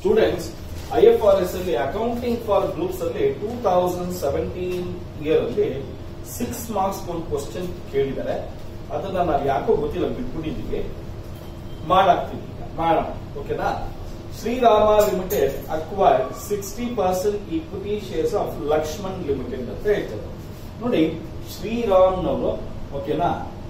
Students I F R S ಅಲ್ಲಿ accounting for groups ಅಲ್ಲಿ two thousand seventeen year ಅಲ್ಲಿ six marks ಒಂದು question ಕೇಳಿದ್ದಾರೆ ಅದನ್ನ ನಾವು ಯಾಕೋ ಗೊತ್ತಿಲ್ಲ ಬಿಟ್ಬಿಟ್ಟಿದ್ದೀವಿ ಮಾಡಾಕ್ತೀವಿ ಈಗ ಮಾಡೋಣ ಓಕೆನಾ Shrirama limited acquire sixty percent equity shares of Lakshman limited ಅಂತ ಹೇಳ್ತಾರೆ ನೋಡಿ ಶ್ರೀರಾಮ್ನವರು ಓಕೆನಾ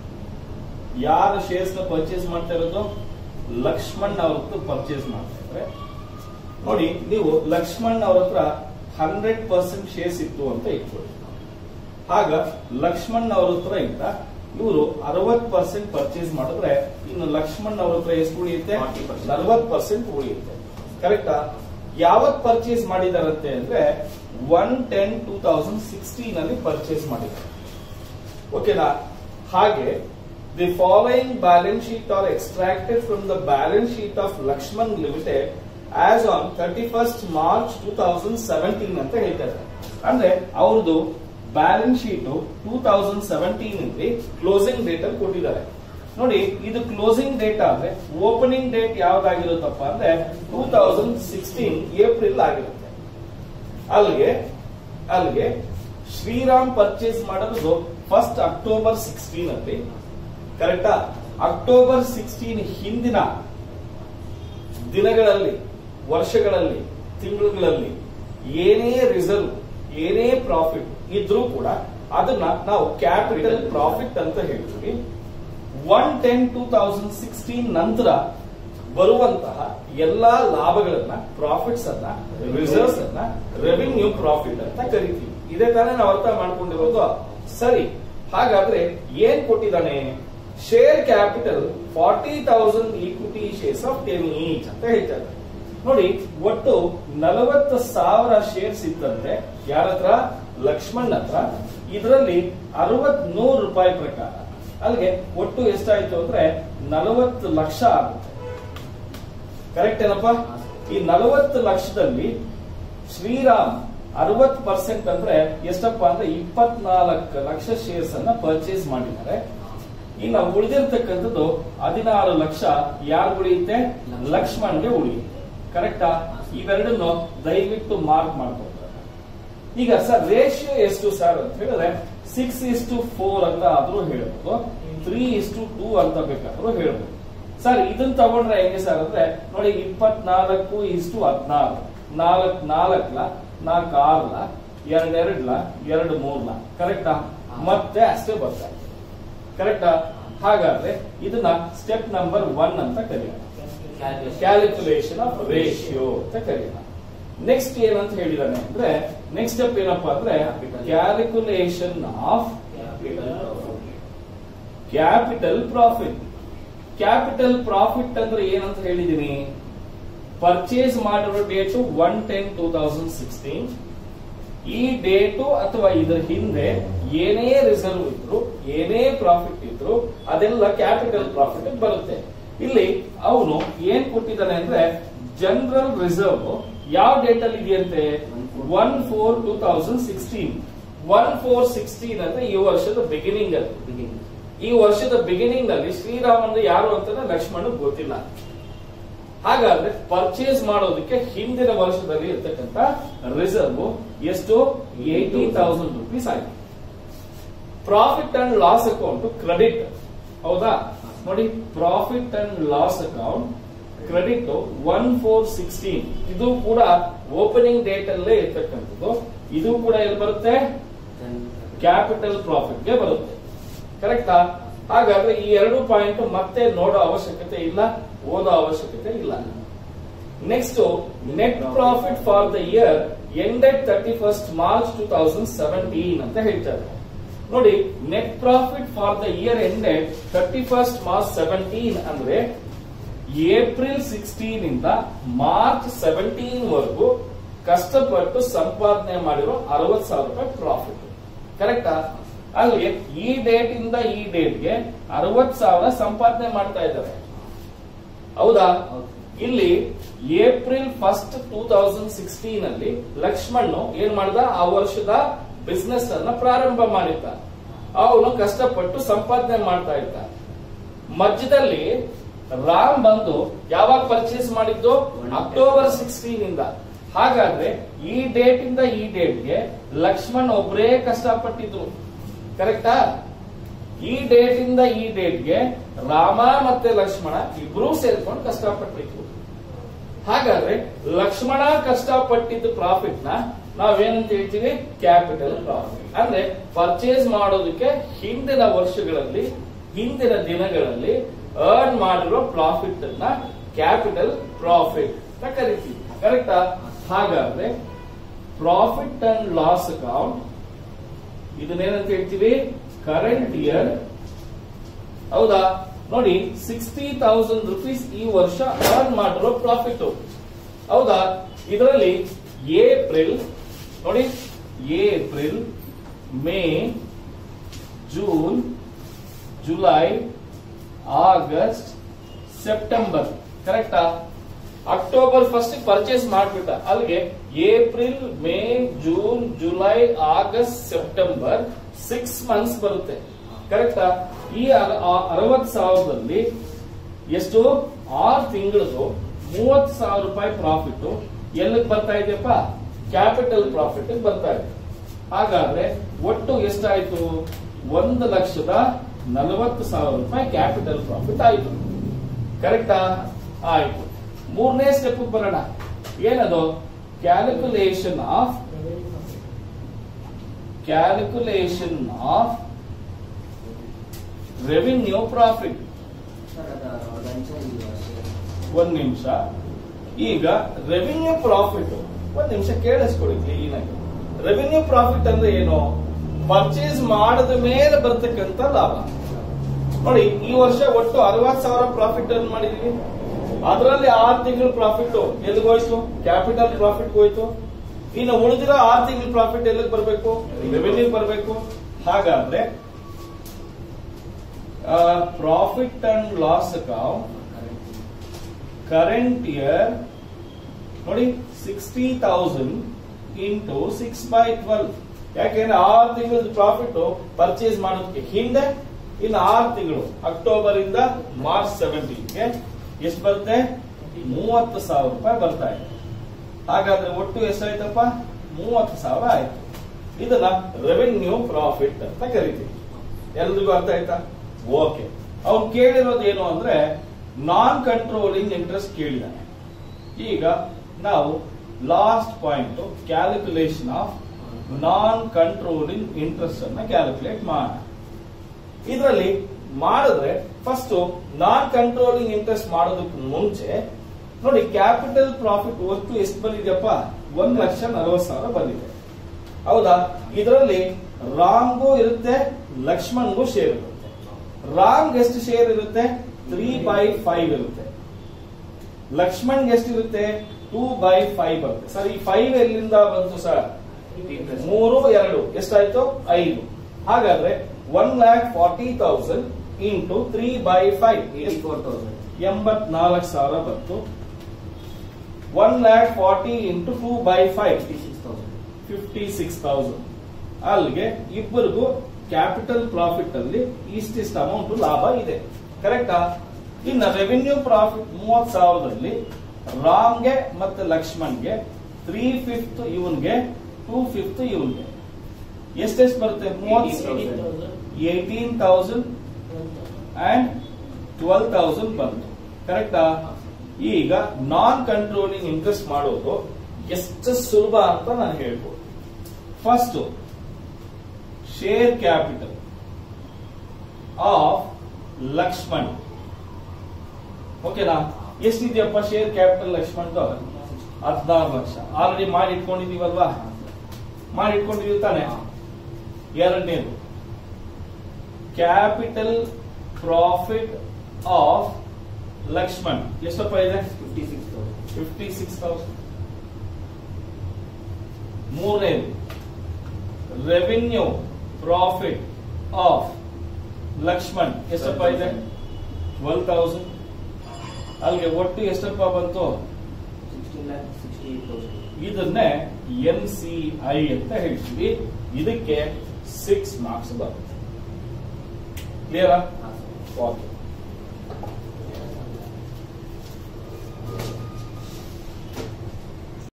ಯಾರ ಶೇರ್ಸ್ ನ ಪರ್ಚೇಸ್ ಮಾಡ್ತಾ ಇರೋದು ಲಕ್ಷ್ಮಣ್ ಅವ್ರದ್ದು ಪರ್ಚೇಸ್ ಮಾಡ್ತಾ ಇದ್ರೆ ನೋಡಿ ನೀವು ಲಕ್ಷ್ಮಣ್ ಅವ್ರ ಹತ್ರ ಹಂಡ್ರೆಡ್ ಪರ್ಸೆಂಟ್ ಶೇರ್ಸ್ ಇತ್ತು ಅಂತ ಇಟ್ಕೊಳ್ಳಿ ಆಗ ಲಕ್ಷ್ಮಣ್ ಅವ್ರ ಹತ್ರ ಇಂದ ಇವರು ಅರವತ್ ಪರ್ಸೆಂಟ್ ಪರ್ಚೇಸ್ ಮಾಡಿದ್ರೆ ಇನ್ನು ಲಕ್ಷ್ಮಣ್ ಅವ್ರ ಹತ್ರ ಎಷ್ಟು ಉಳಿಯುತ್ತೆ 40%. ನಲ್ವತ್ ಪರ್ಸೆಂಟ್ ಉಳಿಯುತ್ತೆ ಕರೆಕ್ಟಾ ಯಾವತ್ ಪರ್ಚೇಸ್ ಮಾಡಿದಾರಂತೆ ಅಂದ್ರೆ one ten two thousand sixteen ಅಲ್ಲಿ ಪರ್ಚೇಸ್ ಮಾಡಿದ್ದಾರೆ ಓಕೆನಾ ಹಾಗೆ the following balance sheet are extracted from the balance sheet of Lakshman limited as on thirty first March two thousand seventeen ಅಂತ ಹೇಳ್ತಾರೆ ಅಂದ್ರೆ ಅವ್ರದ್ದು balance sheet two thousand seventeen ಅಲ್ಲಿ closing date ಅಲ್ಲಿ ಕೊಟ್ಟಿದ್ದಾರೆ ನೋಡಿ ಇದು ಕ್ಲೋಸಿಂಗ್ ಡೇಟ್ ಆದ್ರೆ ಓಪನಿಂಗ್ ಡೇಟ್ ಯಾವ್ದಾಗಿರುತ್ತಪ್ಪ ಅಂದ್ರೆ ಟೂ ತೌಸಂಡ್ ಸಿಕ್ಸ್ಟೀನ್ ಏಪ್ರಿಲ್ ಆಗಿರುತ್ತೆ ಅಲ್ಲಿಗೆ ಅಲ್ಲಿಗೆ ಶ್ರೀರಾಮ್ ಪರ್ಚೇಸ್ ಮಾಡೋದು ಫಸ್ಟ್ ಅಕ್ಟೋಬರ್ ಸಿಕ್ಸ್ಟೀನ್ ಅಲ್ಲಿ ಕರೆಕ್ಟಾ ಅಕ್ಟೋಬರ್ ಸಿಕ್ಸ್ಟೀನ್ ಹಿಂದಿನ ದಿನಗಳಲ್ಲಿ ವರ್ಷಗಳಲ್ಲಿ ತಿಂಗಳುಗಳಲ್ಲಿ ಏನೇ ರಿಸರ್ವ್ ಏನೇ ಪ್ರಾಫಿಟ್ ಇದ್ರೂ ಕೂಡ ಅದನ್ನ ನಾವು ಕ್ಯಾಪಿಟಲ್ ಪ್ರಾಫಿಟ್ ಅಂತ ಹೇಳ್ತೀವಿ one ten two thousand sixteen ನಂತರ ಬರುವಂತಹ ಎಲ್ಲಾ ಲಾಭಗಳನ್ನ ಪ್ರಾಫಿಟ್ಸ್ ಅನ್ನ ರಿಸರ್ವ್ಸ್ ಅನ್ನ ರೆವಿನ್ಯೂ ಪ್ರಾಫಿಟ್ ಅಂತ ಕರಿತೀವಿ ಇದೇ ತಾನೇ ನಾವು ಅರ್ಥ ಮಾಡ್ಕೊಂಡಿರೋದು ಸರಿ ಹಾಗಾದ್ರೆ ಏನ್ ಕೊಟ್ಟಿದ್ದಾನೆ share capital forty thousand equity shares of ten each ಅಂತ ಹೇಳ್ತಾರೆ ನೋಡಿ ಒಟ್ಟು ನಲವತ್ತು ಸಾವಿರ ಶೇರ್ಸ್ ಇತ್ತಂತೆ ಯಾರ ಹತ್ರ ಲಕ್ಷ್ಮಣ್ ಹತ್ರ ಇದರಲ್ಲಿ ಅರವತ್ ನೂರು ರೂಪಾಯಿ ಪ್ರಕಾರ ಅಲ್ಲಿಗೆ ಒಟ್ಟು ಎಷ್ಟಾಯ್ತು ಅಂದ್ರೆ ನಲವತ್ತು ಲಕ್ಷ ಆಗುತ್ತೆ ಕರೆಕ್ಟ್ ಏನಪ್ಪ ಈ ನಲವತ್ತು ಲಕ್ಷದಲ್ಲಿ ಶ್ರೀರಾಮ್ ಅರವತ್ ಪರ್ಸೆಂಟ್ ಅಂದ್ರೆ ಎಷ್ಟಪ್ಪ ಅಂದ್ರೆ ಇಪ್ಪತ್ನಾಲ್ಕು ಲಕ್ಷ ಶೇರ್ಸ್ ಅನ್ನ ಪರ್ಚೇಸ್ ಮಾಡಿದ್ದಾರೆ ಇನ್ನು ಉಳಿದಿರ್ತಕ್ಕಂಥದ್ದು ಹದಿನಾರು ಲಕ್ಷ ಯಾರು ಉಳಿಯುತ್ತೆ ಲಕ್ಷ್ಮಣ್ಗೆ ಉಳಿಯುತ್ತೆ ಕರೆಕ್ಟಾ ಇವೆರಡನ್ನು ದಯವಿಟ್ಟು ಮಾರ್ಕ್ ಮಾಡ್ಕೊತಾರೆ ಈಗ ಸರ್ ರೇಷಿಯೋ ಎಷ್ಟು ಸರ್ ಅಂತ ಹೇಳಿದ್ರೆ ಸಿಕ್ಸ್ ಇಸ್ ಟು ಫೋರ್ ಅಂತ ಆದ್ರೂ ಹೇಳ್ಬೋದು ತ್ರೀ ಇಸ್ ಟು ಟೂ ಅಂತ ಬೇಕಾದ್ರೂ ಹೇಳ್ಬೋದು ಸರ್ ಇದನ್ನ ತಗೊಂಡ್ರೆ ಹೆಂಗೆ ಸರ್ ಅಂದ್ರೆ ನೋಡಿ ಇಪ್ಪತ್ನಾಲ್ಕು ಇಸ್ ಟು ಹದಿನಾರು ನಾಲ್ಕ್ ನಾಲ್ಕ್ಲ ನಾಲ್ಕು ಆರ್ಲ ಎರಡ್ ಎರಡ್ಲ ಎರಡು ಮೂರ್ಲ ಕರೆಕ್ಟಾ ಮತ್ತೆ ಅಷ್ಟೇ ಬರ್ತಾ ಇದೆ ಕರೆಕ್ಟಾ ಹಾಗಾದ್ರೆ ಇದನ್ನ ಸ್ಟೆಪ್ ನಂಬರ್ ಒನ್ ಅಂತ ಕರೆಯೋಣ ಕ್ಯಾಲ್ಕುಲೇಷನ್ ಆಫ್ ರೇಷಿಯೋ ಅಂತ ಕರೆಯೋಣ ನೆಕ್ಸ್ಟ್ ಏನಂತ ಹೇಳಿದಾನೆ ಅಂದ್ರೆ ನೆಕ್ಸ್ಟ್ ಸ್ಟೆಪ್ ಏನಪ್ಪಾ ಅಂದ್ರೆ calculation of capital profit capital profit ಅಂದ್ರೆ ಏನಂತ ಹೇಳಿದೀನಿ ಪರ್ಚೇಸ್ ಮಾಡಿರೋ date one ten two thousand sixteen ಈ ಡೇಟು ಅಥವಾ ಇದರ ಹಿಂದೆ ಏನೇ ರಿಸರ್ವ್ ಇದ್ರು ಏನೇ ಪ್ರಾಫಿಟ್ ಇದ್ರು ಅದೆಲ್ಲ ಕ್ಯಾಪಿಟಲ್ ಪ್ರಾಫಿಟ್ ಬರುತ್ತೆ ಇಲ್ಲಿ ಅವನು ಏನ್ ಕೊಟ್ಟಿದ್ದಾನೆ ಅಂದ್ರೆ ಜನರಲ್ ರಿಸರ್ವ್ ಯಾವ ಡೇಟ್ ಅಲ್ಲಿ ಇದೆಯಂತೆ one four two thousand sixteen one four sixteen ಅಂದ್ರೆ ಈ ವರ್ಷದ ಬಿಗಿನಿಂಗ್ ಅಲ್ಲಿ ಈ ವರ್ಷದ ಬಿಗಿನಿಂಗ್ ನಲ್ಲಿ ಶ್ರೀರಾಮನ್ ಯಾರು ಅಂತ ಲಕ್ಷ್ಮಣ್ ಗೊತ್ತಿಲ್ಲ ಹಾಗಾದ್ರೆ ಪರ್ಚೇಸ್ ಮಾಡೋದಕ್ಕೆ ಹಿಂದಿನ ವರ್ಷದಲ್ಲಿ ಇರ್ತಕ್ಕಂಥ ರಿಸರ್ವ್ ಎಷ್ಟು ಏಟಿ ತೌಸಂಡ್ ರುಪೀಸ್ ಆಗಿದೆ profit and loss account credit ಹೌದಾ ನೋಡಿ profit and loss account credit one four sixteen ಇದು ಕೂಡ ಓಪನಿಂಗ್ ಡೇಟ್ ಅಲ್ಲೇ ಇರ್ತಕ್ಕಂಥದ್ದು ಇದು ಕೂಡ ಎಲ್ಲಿ ಬರುತ್ತೆ ಕ್ಯಾಪಿಟಲ್ ಪ್ರಾಫಿಟ್ ಗೆ ಬರುತ್ತೆ ಕರೆಕ್ಟಾ ಹಾಗಾದ್ರೆ ಈ ಎರಡು ಪಾಯಿಂಟ್ ಮತ್ತೆ ನೋಡೋ ಅವಶ್ಯಕತೆ ಇಲ್ಲ ಓದೋ ಅವಶ್ಯಕತೆ ಇಲ್ಲ next net profit for the year ended thirty first March two thousand seventeen ಅಂತ ಹೇಳ್ತಾರೆ ನೋಡಿ net profit for the year ended thirty first March seventeen ಅಂದ್ರೆ ಏಪ್ರಿಲ್ ಸಿಕ್ಸ್ಟೀನ್ ಇಂದ ಮಾರ್ಚ್ ಸೆವೆಂಟೀನ್ ವರೆಗೂ ಕಷ್ಟಪಟ್ಟು ಸಂಪಾದನೆ ಮಾಡಿರೋ ಅರವತ್ ಸಾವಿರ ರೂಪಾಯಿ ಪ್ರಾಫಿಟ್ ಕರೆಕ್ಟಾ ಅಲ್ಲಿಗೆ ಈ ಡೇಟ್ ಇಂದ ಈ ಡೇಟ್ಗೆ ಅರವತ್ ಸಾವಿರ ಸಂಪಾದನೆ ಮಾಡ್ತಾ ಇದ್ದಾರೆ ಹೌದಾ ಇಲ್ಲಿ April first two thousand sixteen ಅಲ್ಲಿ ಲಕ್ಷ್ಮಣ್ ಏನ್ ಮಾಡ್ದ ಆ ವರ್ಷದ ಬಿಸ್ನೆಸ್ ಅನ್ನ ಪ್ರಾರಂಭ ಮಾಡಿದ್ದ ಅವನು ಕಷ್ಟಪಟ್ಟು ಸಂಪಾದನೆ ಮಾಡ್ತಾ ಇದ್ದ ಮಧ್ಯದಲ್ಲಿ ರಾಮ್ ಬಂದು ಯಾವಾಗ ಪರ್ಚೇಸ್ ಮಾಡಿದ್ದು ಅಕ್ಟೋಬರ್ ಸಿಕ್ಸ್ಟೀನ್ ಇಂದ ಹಾಗಾದ್ರೆ ಈ ಡೇಟ್ ಇಂದ ಈ ಡೇಟ್ಗೆ ಲಕ್ಷ್ಮಣ್ ಒಬ್ಬರೇ ಕಷ್ಟಪಟ್ಟಿದ್ರು ಕರೆಕ್ಟಾ ಈ ಡೇಟ್ ಇಂದ ಈ ಡೇಟ್ಗೆ ರಾಮ ಮತ್ತೆ ಲಕ್ಷ್ಮಣ ಇಬ್ರು ಸೇರ್ಕೊಂಡು ಕಷ್ಟಪಟ್ಟಿದ್ರು ಹಾಗಾದ್ರೆ ಲಕ್ಷ್ಮಣ ಕಷ್ಟಪಟ್ಟಿದ್ದ ಪ್ರಾಫಿಟ್ ನ ನಾವೇನಂತ ಹೇಳ್ತೀವಿ ಕ್ಯಾಪಿಟಲ್ ಪ್ರಾಫಿಟ್ ಅಂದ್ರೆ ಪರ್ಚೇಸ್ ಮಾಡೋದಕ್ಕೆ ಹಿಂದಿನ ವರ್ಷಗಳಲ್ಲಿ ಹಿಂದಿನ ದಿನಗಳಲ್ಲಿ ಅರ್ನ್ ಮಾಡಿರೋ ಪ್ರಾಫಿಟ್ ಅನ್ನ ಕ್ಯಾಪಿಟಲ್ ಪ್ರಾಫಿಟ್ ಅಂತ ಕರಿತೀವಿ ಕರೆಕ್ಟಾ ಹಾಗಾದ್ರೆ ಪ್ರಾಫಿಟ್ ಅಂಡ್ ಲಾಸ್ ಅಕೌಂಟ್ ಇದನ್ನೇನಂತ ಹೇಳ್ತೀವಿ ಕರೆಂಟ್ ಇಯರ್ ಹೌದಾ ನೋಡಿ ಸಿಕ್ಸ್ಟಿ ತೌಸಂಡ್ ರುಪೀಸ್ ಈ ವರ್ಷ ಅರ್ನ್ ಮಾಡಿರೋ ಪ್ರಾಫಿಟ್ ಹೌದಾ ಇದರಲ್ಲಿ ಏಪ್ರಿಲ್ ನೋಡಿ April May June July August September ಕರೆಕ್ಟಾ ಅಕ್ಟೋಬರ್ ಫಸ್ಟ್ ಪರ್ಚೇಸ್ ಮಾಡ್ಬಿಟ್ಟ ಅಲ್ಲಿಗೆ April May June July August September six months ಬರುತ್ತೆ ಕರೆಕ್ಟಾ ಈ ಅರವತ್ ಸಾವಿರದಲ್ಲಿ ಎಷ್ಟು ಆರು ತಿಂಗಳದು ಮೂವತ್ ಸಾವಿರ ರೂಪಾಯಿ ಪ್ರಾಫಿಟ್ ಎಲ್ಲಿಗೆ ಬರ್ತಾ ಇದೆಯಪ್ಪ ಕ್ಯಾಪಿಟಲ್ ಪ್ರಾಫಿಟ್ ಬರ್ತಾ ಇದೆ ಹಾಗಾದ್ರೆ ಒಟ್ಟು ಎಷ್ಟಾಯ್ತು ಒಂದು ಲಕ್ಷದ ನಲವತ್ತು ಸಾವಿರ ರೂಪಾಯಿ ಕ್ಯಾಪಿಟಲ್ ಪ್ರಾಫಿಟ್ ಆಯ್ತು ಕರೆಕ್ಟಾ ಆಯ್ತು ಮೂರನೇ ಸ್ಟೆಪ್ ಬರೋಣ ಏನದು calculation of calculation of revenue profit ಒಂದ್ ನಿಮಿಷ ಈಗ ರೆವಿನ್ಯೂ ಪ್ರಾಫಿಟ್ ಒಂದ್ ನಿಮಿಷ ಕೇಳಿಸ್ಕೊಳ್ಳಿ ಕ್ಲೀನ್ ಆಗಿ ರೆವಿನ್ಯೂ ಪ್ರಾಫಿಟ್ ಅಂದ್ರೆ ಏನು ಪರ್ಚೇಸ್ ಮಾಡದ ಮೇಲೆ ಬರ್ತಕ್ಕಂತ ಲಾಭ ನೋಡಿ ಈ ವರ್ಷ ಒಟ್ಟು ಅರವತ್ ಸಾವಿರ ಪ್ರಾಫಿಟ್ ಅನ್ನು ಮಾಡಿದೀವಿ ಅದರಲ್ಲಿ ಆರು ತಿಂಗಳ ಪ್ರಾಫಿಟ್ ಎಲ್ಲಿಗೋಯ್ತು ಕ್ಯಾಪಿಟಲ್ ಪ್ರಾಫಿಟ್ ಹೋಯ್ತು ಇನ್ನು ಉಳಿದಿರೋ ಆರು ತಿಂಗಳ ಪ್ರಾಫಿಟ್ ಎಲ್ಲಿಗೆ ಬರಬೇಕು ರೆವಿನ್ಯೂ ಬರಬೇಕು ಹಾಗಾದ್ರೆ profit and loss account current year ನೋಡಿ sixty thousand into six by twelve ಯಾಕೆಂದ್ರೆ ಆರು ತಿಂಗಳ ಪ್ರಾಫಿಟ್ ಪರ್ಚೇಸ್ ಮಾಡೋದಕ್ಕೆ ಹಿಂದೆ ಇನ್ನು ಆರು ತಿಂಗಳು ಅಕ್ಟೋಬರ್ ಇಂದ ಮಾರ್ಚ್ ಸೆವೆಂಟೀನ್ಗೆ ಎಷ್ಟು ಬರುತ್ತೆ ಮೂವತ್ತು ಸಾವಿರ ರೂಪಾಯಿ ಬರ್ತಾ ಇದೆ ಹಾಗಾದ್ರೆ ಒಟ್ಟು ಎಷ್ಟಾಯ್ತಪ್ಪ ಮೂವತ್ತು ಸಾವಿರ ಆಯ್ತು ಇದನ್ನ ರೆವೆನ್ಯೂ ಪ್ರಾಫಿಟ್ ಅಂತ ಕರಿತೀವಿ ಎಲ್ರಿಗೂ ಅರ್ಥ ಆಯ್ತಾ ಓಕೆ ಅವ್ನು ಕೇಳಿರೋದು ಏನು ಅಂದ್ರೆ ನಾನ್ ಕಂಟ್ರೋಲಿಂಗ್ ಇಂಟ್ರೆಸ್ಟ್ ಕೇಳಿದಾನೆ ಈಗ ನಾವು last point calculation of non controlling interest ಅನ್ನ ಕ್ಯಾಲ್ಕುಲೇಟ್ ಮಾಡೋಣ ಇದರಲ್ಲಿ ಮಾಡಿದ್ರೆ ಫಸ್ಟ್ ನಾನ್ ಕಂಟ್ರೋಲಿಂಗ್ ಇಂಟ್ರೆಸ್ಟ್ ಮಾಡೋದಕ್ಕೆ ಮುಂಚೆ ನೋಡಿ ಕ್ಯಾಪಿಟಲ್ ಪ್ರಾಫಿಟ್ ಒಟ್ಟು ಎಷ್ಟು ಬಂದಿದೆಯಪ್ಪ ಒಂದ್ ಲಕ್ಷ ನಲವತ್ತು ಸಾವಿರ ಬಂದಿದೆ ಹೌದಾ ಇದರಲ್ಲಿ ರಾಮ್ಗೂ ಇರುತ್ತೆ ಲಕ್ಷ್ಮಣ್ಗೂ ಶೇರ್ ಇರುತ್ತೆ ರಾಮ್ ಎಷ್ಟು ಶೇರ್ ಇರುತ್ತೆ ತ್ರೀ ಬೈ ಫೈವ್ ಇರುತ್ತೆ ಲಕ್ಷ್ಮಣ್ ಎಷ್ಟಿರುತ್ತೆ ಟೂ ಬೈ ಫೈವ್ ಬರುತ್ತೆ ಸರ್ ಈ ಫೈವ್ ಎಲ್ಲಿಂದ ಬಂತು ಸರ್ ಮೂರು ಎರಡು ಎಷ್ಟಾಯ್ತು ಐದು ಹಾಗಾದ್ರೆ one lakh forty thousand into three by five ಎಂಬತ್ನಾಲ್ಕು ಸಾವಿರ ಬಂತು one lakh forty into two by five fifty six thousand ಅಲ್ಲಿಗೆ ಇಬ್ಬರಿಗೂ ಕ್ಯಾಪಿಟಲ್ ಪ್ರಾಫಿಟ್ ಅಲ್ಲಿ ಇಷ್ಟಿಷ್ಟು ಅಮೌಂಟ್ ಲಾಭ ಇದೆ ಕರೆಕ್ಟಾ ಇನ್ನ ರೆವಿನ್ಯೂ ಪ್ರಾಫಿಟ್ ಮೂವತ್ ಸಾವಿರದಲ್ಲಿ ರಾಮ್ಗೆ ಮತ್ತೆ ಲಕ್ಷ್ಮಣ್ಗೆ ತ್ರೀ ಫಿಫ್ತ್ ಇವನ್ಗೆ ಟೂ ಫಿಫ್ತ್ ಇವನ್ಗೆ ಎಷ್ಟೆಷ್ಟು ಬರುತ್ತೆ ಮೂವತ್ eighteen thousand and twelve thousand ಬಂತು ಕರೆಕ್ಟಾ ಈಗ ನಾನ್ ಕಂಟ್ರೋಲಿಂಗ್ ಇಂಟ್ರೆಸ್ಟ್ ಮಾಡೋದು ಎಷ್ಟು ಸುಲಭ ಅಂತ ನಾನು ಹೇಳ್ಬೋದು first share capital of Lakshman ಓಕೆನಾ ಎಷ್ಟಿದೆಯಪ್ಪ ಶೇರ್ ಕ್ಯಾಪಿಟಲ್ ಲಕ್ಷ್ಮಣ್ ಹದಿನಾರು ಲಕ್ಷ ಆಲ್ರೆಡಿ ಮಾಡಿ ಇಟ್ಕೊಂಡಿದೀವಲ್ವಾ ಮಾಡಿ ಇಟ್ಕೊಂಡಿದೀವಿ ತಾನೆ ಎರಡನೇದು ಕ್ಯಾಪಿಟಲ್ ಪ್ರಾಫಿಟ್ ಆಫ್ ಲಕ್ಷ್ಮಣ್ ಎಷ್ಟಪ್ಪ ಇದೆ ಫಿಫ್ಟಿ ಸಿಕ್ಸ್ ತೌಸಂಡ್ ಮೂರನೇದು ರೆವಿನ್ಯೂ ಪ್ರಾಫಿಟ್ ಆಫ್ ಲಕ್ಷ್ಮಣ್ ಎಷ್ಟಪ್ಪ ಇದೆ ಟ್ವೆಲ್ ತೌಸಂಡ್ ಅಲ್ಲಿಗೆ ಒಟ್ಟು ಎಷ್ಟಪ್ಪ ಬಂತು ಇದನ್ನೇ ಎನ್ ಸಿ ಐ ಅಂತ ಹೇಳ್ತೀವಿ ಇದಕ್ಕೆ ಸಿಕ್ಸ್ ಮಾರ್ಕ್ಸ್ ಬರುತ್ತೆ ಕ್ಲಿಯರಾ ಓಕೆ